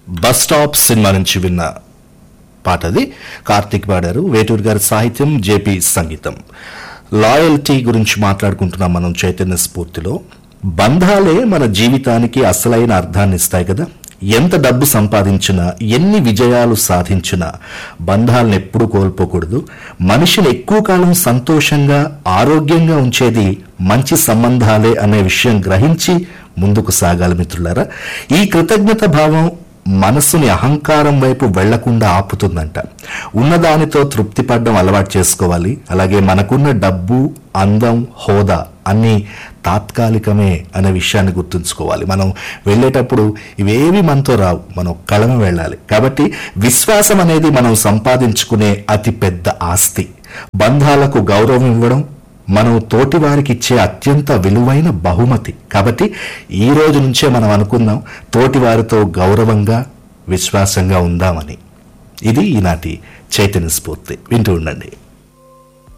bus stop cinema నుంచి విన్న పాట అది కార్తిక్ పాడారు వేటూరు గారి సాహిత్యం జేపీ సంగీతం లాయల్టీ గురించి మాట్లాడుకుంటున్నాం మనం చైతన్య స్ఫూర్తిలో బంధాలే మన జీవితానికి అసలైన అర్థాన్ని ఇస్తాయి కదా ఎంత డబ్బు సంపాదించినా ఎన్ని విజయాలు సాధించినా బంధాలను ఎప్పుడూ కోల్పోకూడదు మనిషిని ఎక్కువ కాలం సంతోషంగా ఆరోగ్యంగా ఉంచేది మంచి సంబంధాలే అనే విషయం గ్రహించి ముందుకు సాగాలి మిత్రులారా ఈ కృతజ్ఞత భావం మనస్సుని అహంకారం వైపు వెళ్లకుండా ఆపుతుందంట ఉన్నదానితో తృప్తి పడడం అలవాటు చేసుకోవాలి అలాగే మనకున్న డబ్బు అందం హోదా అన్నీ తాత్కాలికమే అనే విషయాన్ని గుర్తుంచుకోవాలి మనం వెళ్ళేటప్పుడు ఇవేవి మనతో రావు మనం ఒక్కళ్ళమే వెళ్ళాలి కాబట్టి విశ్వాసం అనేది మనం సంపాదించుకునే అతి పెద్ద ఆస్తి బంధాలకు గౌరవం ఇవ్వడం మనం తోటి వారికి ఇచ్చే అత్యంత విలువైన బహుమతి కాబట్టి ఈ రోజు నుంచే మనం అనుకుందాం తోటి వారితో గౌరవంగా విశ్వాసంగా ఉందామని ఇది ఈనాటి చైతన్య స్ఫూర్తి వింటూ ఉండండి